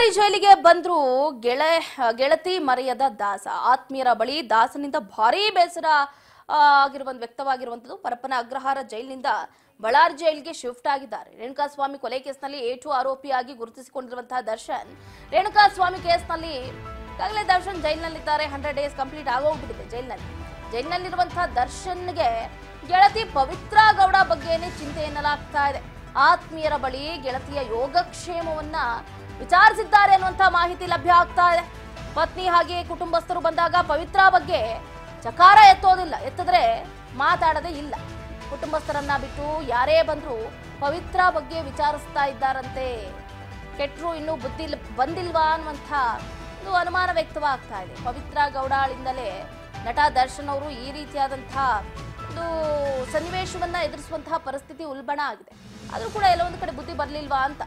ಬಳ್ಳಾರಿ ಜೈಲಿಗೆ ಬಂದ್ರು ಗೆಳೆ ಗೆಳತಿ ಮರೆಯದ ದಾಸ ಆತ್ಮೀಯರ ಬಳಿ ದಾಸನಿಂದ ಭಾರೀ ಬೇಸರ ಆ, ಆಗಿರುವ ವ್ಯಕ್ತವಾಗಿರುವಂತದ್ದು ಪರಪ್ಪನ ಅಗ್ರಹಾರ ಜೈಲಿನಿಂದ ಬಳ್ಳಾರಿ ಜೈಲಿಗೆ ಶಿಫ್ಟ್ ಆಗಿದ್ದಾರೆ ರೇಣುಕಾಸ್ವಾಮಿ ಕೊಲೆ ಕೇಸ್ನಲ್ಲಿ ಏಟು ಆರೋಪಿಯಾಗಿ ಗುರುತಿಸಿಕೊಂಡಿರುವಂತಹ ದರ್ಶನ್ ರೇಣುಕಾಸ್ವಾಮಿ ಕೇಸ್ನಲ್ಲಿ ಈಗಾಗಲೇ ದರ್ಶನ್ ಜೈಲಿನಲ್ಲಿದ್ದಾರೆ ಹಂಡ್ರೆಡ್ ಡೇಸ್ ಕಂಪ್ಲೀಟ್ ಆಗೋಗ್ಬಿಟ್ಟಿದೆ ಜೈಲಿನಲ್ಲಿ ಜೈಲಿನಲ್ಲಿರುವಂತಹ ದರ್ಶನ್ಗೆ ಗೆಳತಿ ಪವಿತ್ರ ಗೌಡ ಬಗ್ಗೆನೇ ಚಿಂತೆ ಎನ್ನಲಾಗ್ತಾ ಇದೆ ಆತ್ಮೀಯರ ಬಳಿ ಗೆಳತಿಯ ಯೋಗಕ್ಷೇಮವನ್ನ ವಿಚಾರಿಸಿದ್ದಾರೆ ಅನ್ನುವಂತ ಮಾಹಿತಿ ಲಭ್ಯ ಆಗ್ತಾ ಇದೆ ಪತ್ನಿ ಹಾಗೆ ಕುಟುಂಬಸ್ಥರು ಬಂದಾಗ ಪವಿತ್ರ ಬಗ್ಗೆ ಚಕಾರ ಎತ್ತೋದಿಲ್ಲ ಎತ್ತಿದ್ರೆ ಮಾತಾಡದೆ ಇಲ್ಲ ಕುಟುಂಬಸ್ಥರನ್ನ ಬಿಟ್ಟು ಯಾರೇ ಬಂದ್ರು ಪವಿತ್ರ ಬಗ್ಗೆ ವಿಚಾರಿಸ್ತಾ ಇದ್ದಾರಂತೆ ಕೆಟ್ರು ಇನ್ನೂ ಬುದ್ಧಿ ಇಲ್- ಬಂದಿಲ್ವಾ ಅನ್ನುವಂಥ ಒಂದು ಅನುಮಾನ ವ್ಯಕ್ತವಾಗ್ತಾ ಇದೆ ಪವಿತ್ರ ಗೌಡಾಳಿಂದಲೇ ನಟ ದರ್ಶನ್ ಅವರು ಈ ರೀತಿಯಾದಂತಹ ಒಂದು ಸನ್ನಿವೇಶವನ್ನ ಎದುರಿಸುವಂತಹ ಪರಿಸ್ಥಿತಿ ಉಲ್ಬಣ ಆಗಿದೆ ಆದ್ರೂ ಕೂಡ ಎಲ್ಲೊಂದು ಕಡೆ ಬುದ್ಧಿ ಬರ್ಲಿಲ್ವಾ ಅಂತ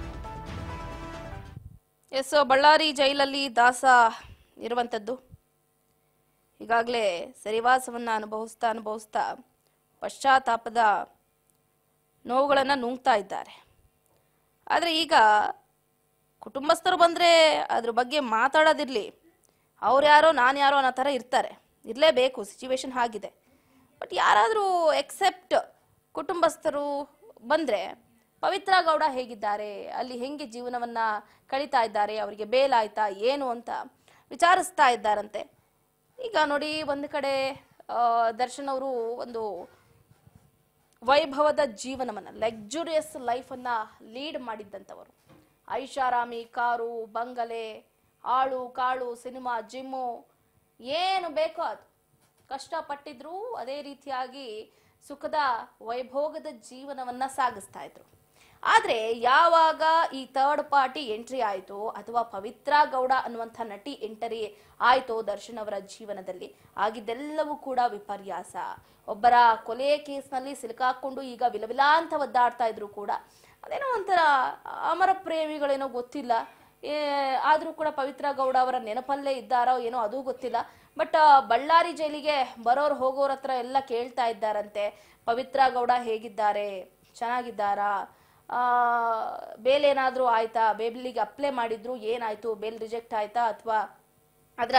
ಎಸ್ ಬಳ್ಳಾರಿ ಜೈಲಲ್ಲಿ ದಾಸ ಇರುವಂಥದ್ದು ಈಗಾಗಲೇ ಸರಿವಾಸವನ್ನ ಅನುಭವಿಸ್ತಾ ಅನುಭವಿಸ್ತಾ ಪಶ್ಚಾತ್ತಾಪದ ನೋವುಗಳನ್ನು ನುಂಗ್ತಾ ಇದ್ದಾರೆ ಆದರೆ ಈಗ ಕುಟುಂಬಸ್ಥರು ಬಂದರೆ ಅದ್ರ ಬಗ್ಗೆ ಮಾತಾಡೋದಿರಲಿ ಅವ್ರು ಯಾರೋ ನಾನು ಯಾರೋ ಅನ್ನೋ ಥರ ಇರ್ತಾರೆ ಇರಲೇಬೇಕು ಸಿಚುವೇಶನ್ ಆಗಿದೆ ಬಟ್ ಯಾರಾದರೂ ಎಕ್ಸೆಪ್ಟ್ ಕುಟುಂಬಸ್ಥರು ಬಂದರೆ ಪವಿತ್ರ ಗೌಡ ಹೇಗಿದ್ದಾರೆ ಅಲ್ಲಿ ಹೆಂಗೆ ಜೀವನವನ್ನು ಕಳೀತಾ ಇದ್ದಾರೆ ಅವರಿಗೆ ಬೇಲಾಯ್ತಾ ಏನು ಅಂತ ವಿಚಾರಿಸ್ತಾ ಇದ್ದಾರಂತೆ ಈಗ ನೋಡಿ ಒಂದು ಕಡೆ ಆ, ದರ್ಶನ್ ಅವರು ಒಂದು ವೈಭವದ ಜೀವನವನ್ನ ಲಕ್ಸುರಿಯಸ್ ಲೈಫನ್ನ ಲೀಡ್ ಮಾಡಿದ್ದಂಥವರು ಐಷಾರಾಮಿ ಕಾರು ಬಂಗಲೆ ಆಳು ಕಾಳು ಸಿನಿಮಾ ಜಿಮ್ಮು ಏನು ಬೇಕೋ ಅದು ಕಷ್ಟಪಟ್ಟಿದ್ರು ಅದೇ ರೀತಿಯಾಗಿ ಸುಖದ ವೈಭೋಗದ ಜೀವನವನ್ನ ಸಾಗಿಸ್ತಾ ಇದ್ರು ಆದ್ರೆ ಯಾವಾಗ ಈ ಥರ್ಡ್ ಪಾರ್ಟಿ ಎಂಟ್ರಿ ಆಯಿತು ಅಥವಾ ಪವಿತ್ರ ಗೌಡ ಅನ್ನುವಂಥ ನಟಿ ಎಂಟರಿ ಆಯ್ತೋ ದರ್ಶನ್ ಅವರ ಜೀವನದಲ್ಲಿ ಆಗಿದ್ದೆಲ್ಲವೂ ಕೂಡ ವಿಪರ್ಯಾಸ ಒಬ್ಬರ ಕೊಲೆ ಕೇಸ್ನಲ್ಲಿ ಸಿಲುಕಾಕೊಂಡು ಈಗ ವಿಲವಿಲ ಅಂತ ಒದ್ದಾಡ್ತಾ ಇದ್ರು ಕೂಡ ಅದೇನೋ ಒಂಥರ ಅಮರ ಪ್ರೇಮಿಗಳೇನೋ ಗೊತ್ತಿಲ್ಲ ಏ, ಆದ್ರೂ ಕೂಡ ಪವಿತ್ರ ಗೌಡ ಅವರ ನೆನಪಲ್ಲೇ ಇದ್ದಾರೋ ಏನೋ ಅದು ಗೊತ್ತಿಲ್ಲ ಬಟ್ ಬಳ್ಳಾರಿ ಜೈಲಿಗೆ ಬರೋರು ಹೋಗೋರ ಹತ್ರ ಎಲ್ಲ ಕೇಳ್ತಾ ಇದ್ದಾರಂತೆ ಪವಿತ್ರ ಗೌಡ ಹೇಗಿದ್ದಾರೆ ಚೆನ್ನಾಗಿದ್ದಾರಾ ಆ, ಬೇಲ್ ಏನಾದರೂ ಆಯ್ತಾ ಬೇಲಿಗೆ ಅಪ್ಲೈ ಮಾಡಿದ್ರು ಏನಾಯ್ತು ಬೇಲ್ ರಿಜೆಕ್ಟ್ ಆಯ್ತಾ ಅಥವಾ ಅದರ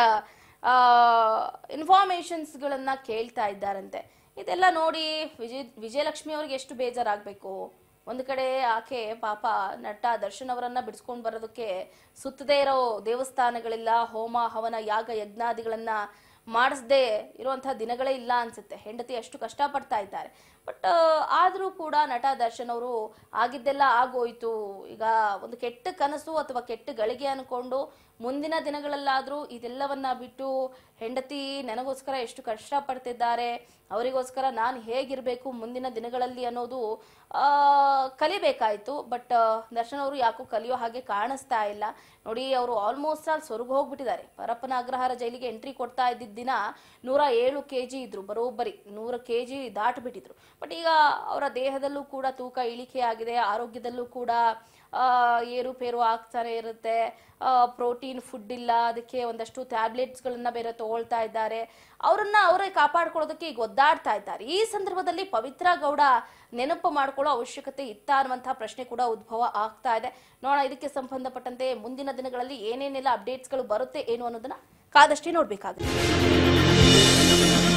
ಇನ್ಫಾರ್ಮೇಶನ್ಸ್ಗಳನ್ನ ಕೇಳ್ತಾ ಇದ್ದಾರಂತೆ ಇದೆಲ್ಲ ನೋಡಿ ವಿಜಯ ವಿಜಯಲಕ್ಷ್ಮಿ ಅವ್ರಿಗೆ ಎಷ್ಟು ಬೇಜಾರಾಗಬೇಕು ಒಂದು ಕಡೆ ಆಕೆ ಪಾಪ ನಟ ದರ್ಶನ್ ಅವರನ್ನ ಬಿಡಿಸ್ಕೊಂಡು ಬರೋದಕ್ಕೆ ಸುತ್ತದೇ ಇರೋ ದೇವಸ್ಥಾನಗಳಿಲ್ಲ ಹೋಮ ಹವನ ಯಾಗ ಯಜ್ಞಾದಿಗಳನ್ನ ಮಾಡಿಸದೆ ಇರುವಂತಹ ದಿನಗಳೇ ಇಲ್ಲ ಅನ್ಸುತ್ತೆ ಹೆಂಡತಿ ಅಷ್ಟು ಕಷ್ಟಪಡ್ತಾ ಇದ್ದಾರೆ ಬಟ್ ಆದರೂ ಕೂಡ ನಟ ದರ್ಶನ್ ಅವರು ಆಗಿದ್ದೆಲ್ಲ ಆಗೋಯ್ತು ಈಗ ಒಂದು ಕೆಟ್ಟ ಕನಸು ಅಥವಾ ಕೆಟ್ಟ ಗಳಿಗೆ ಅನ್ಕೊಂಡು ಮುಂದಿನ ದಿನಗಳಲ್ಲಾದರೂ ಇದೆಲ್ಲವನ್ನ ಬಿಟ್ಟು ಹೆಂಡತಿ ನನಗೋಸ್ಕರ ಎಷ್ಟು ಕಷ್ಟಪಡ್ತಿದ್ದಾರೆ ಅವರಿಗೋಸ್ಕರ ನಾನು ಹೇಗಿರಬೇಕು ಮುಂದಿನ ದಿನಗಳಲ್ಲಿ ಅನ್ನೋದು ಆ, ಕಲಿಬೇಕಾಯ್ತು ಬಟ್ ದರ್ಶನ್ ಅವರು ಯಾಕೋ ಕಲಿಯೋ ಹಾಗೆ ಕಾಣಿಸ್ತಾ ಇಲ್ಲ ನೋಡಿ ಅವರು ಆಲ್ಮೋಸ್ಟ್ ಆಲ್ ಸ್ವರ್ಗ ಹೋಗ್ಬಿಟ್ಟಿದ್ದಾರೆ ಪರಪ್ಪನ ಅಗ್ರಹಾರ ಜೈಲಿಗೆ ಎಂಟ್ರಿ ಕೊಡ್ತಾ ಇದ್ದಿದ್ದ ದಿನ ನೂರ ಏಳು ಕೆ ಜಿ ಇದ್ರು ಬರೋಬ್ಬರಿ ನೂರ ಕೆ ಜಿ ದಾಟ್ಬಿಟ್ಟಿದ್ರು ಬಟ್ ಈಗ ಅವರ ದೇಹದಲ್ಲೂ ಕೂಡ ತೂಕ ಇಳಿಕೆ ಆಗಿದೆ ಆರೋಗ್ಯದಲ್ಲೂ ಕೂಡ ಆ, ಏರುಪೇರು ಆಗ್ತಾನೆ ಇರುತ್ತೆ ಪ್ರೋಟೀನ್ ಫುಡ್ ಇಲ್ಲ ಅದಕ್ಕೆ ಒಂದಷ್ಟು ಟ್ಯಾಬ್ಲೆಟ್ಸ್ಗಳನ್ನ ಬೇರೆ ತಗೊಳ್ತಾ ಇದ್ದಾರೆ ಅವರನ್ನ ಅವರೇ ಕಾಪಾಡ್ಕೊಳ್ಳೋದಕ್ಕೆ ಈಗ ಒದ್ದಾಡ್ತಾ ಇದ್ದಾರೆ ಈ ಸಂದರ್ಭದಲ್ಲಿ ಪವಿತ್ರ ಗೌಡ ನೆನಪು ಮಾಡ್ಕೊಳ್ಳೋ ಅವಶ್ಯಕತೆ ಇತ್ತ ಅನ್ನುವಂತಹ ಪ್ರಶ್ನೆ ಕೂಡ ಉದ್ಭವ ಆಗ್ತಾ ಇದೆ ನೋಡೋಣ ಇದಕ್ಕೆ ಸಂಬಂಧಪಟ್ಟಂತೆ ಮುಂದಿನ ದಿನಗಳಲ್ಲಿ ಏನೇನೆಲ್ಲ ಅಪ್ಡೇಟ್ಸ್ಗಳು ಬರುತ್ತೆ ಏನು ಅನ್ನೋದನ್ನ ಕಾದಷ್ಟೇ ನೋಡ್ಬೇಕಾಗುತ್ತೆ